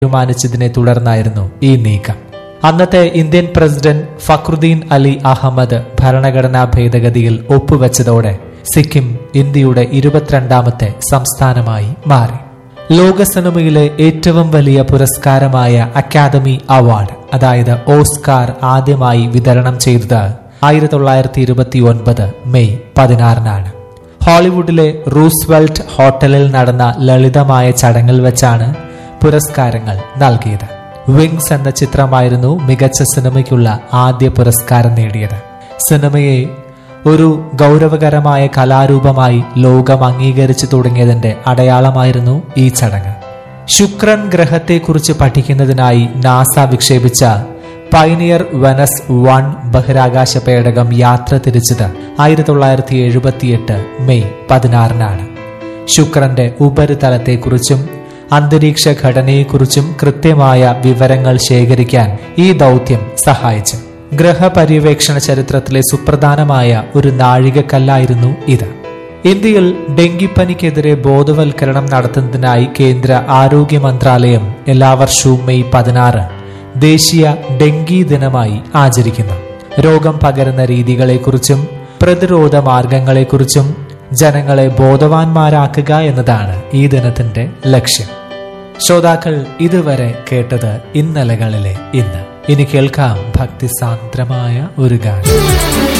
തീരുമാനിച്ചതിനെ തുടർന്നായിരുന്നു ഈ നീക്കം അന്നത്തെ ഇന്ത്യൻ പ്രസിഡന്റ് ഫക്രുദ്ദീൻ അലി അഹമ്മദ് ഭരണഘടനാ ഭേദഗതിയിൽ ഒപ്പുവെച്ചതോടെ സിക്കിം ഇന്ത്യയുടെ ഇരുപത്തിരണ്ടാമത്തെ സംസ്ഥാനമായി മാറി ലോക സിനിമയിലെ ഏറ്റവും വലിയ പുരസ്കാരമായ അക്കാദമി അവാർഡ് അതായത് ഓസ്കാർ ആദ്യമായി വിതരണം ചെയ്തത് ആയിരത്തി തൊള്ളായിരത്തി ഇരുപത്തി ഒൻപത് മെയ് പതിനാറിനാണ് ഹോളിവുഡിലെ റൂസ്വെൽറ്റ് ഹോട്ടലിൽ നടന്ന ലളിതമായ ചടങ്ങിൽ വെച്ചാണ് പുരസ്കാരങ്ങൾ നൽകിയത് വിങ്സ് എന്ന ചിത്രമായിരുന്നു മികച്ച സിനിമയ്ക്കുള്ള ആദ്യ പുരസ്കാരം നേടിയത് സിനിമയെ ഒരു ഗൗരവകരമായ കലാരൂപമായി ലോകം അംഗീകരിച്ചു തുടങ്ങിയതിന്റെ അടയാളമായിരുന്നു ഈ ചടങ്ങ് ശുക്രൻ ഗ്രഹത്തെക്കുറിച്ച് പഠിക്കുന്നതിനായി നാസ വിക്ഷേപിച്ച പൈനിയർ വെനസ് വൺ ബഹിരാകാശ പേടകം യാത്ര തിരിച്ചത് ആയിരത്തി തൊള്ളായിരത്തി എഴുപത്തിയെട്ട് മെയ് പതിനാറിനാണ് ശുക്രന്റെ ഉപരിതലത്തെക്കുറിച്ചും അന്തരീക്ഷ ഘടനയെക്കുറിച്ചും കൃത്യമായ വിവരങ്ങൾ ശേഖരിക്കാൻ ഈ ദൗത്യം സഹായിച്ചു ഗ്രഹപര്യവേക്ഷണ ചരിത്രത്തിലെ സുപ്രധാനമായ ഒരു നാഴികക്കല്ലായിരുന്നു ഇത് ഇന്ത്യയിൽ ഡെങ്കിപ്പനിക്കെതിരെ ബോധവൽക്കരണം നടത്തുന്നതിനായി കേന്ദ്ര ആരോഗ്യ മന്ത്രാലയം എല്ലാ വർഷവും മെയ് പതിനാറ് ദേശീയ ഡെങ്കി ദിനമായി ആചരിക്കുന്നു രോഗം പകരുന്ന രീതികളെക്കുറിച്ചും പ്രതിരോധ മാർഗങ്ങളെക്കുറിച്ചും ജനങ്ങളെ ബോധവാന്മാരാക്കുക എന്നതാണ് ഈ ദിനത്തിന്റെ ലക്ഷ്യം ശ്രോതാക്കൾ ഇതുവരെ കേട്ടത് ഇന്നലകളിലെ ഇന്ന് ഇനി കേൾക്കാം ഭക്തിസാന്ദ്രമായ ഒരു ഗാനം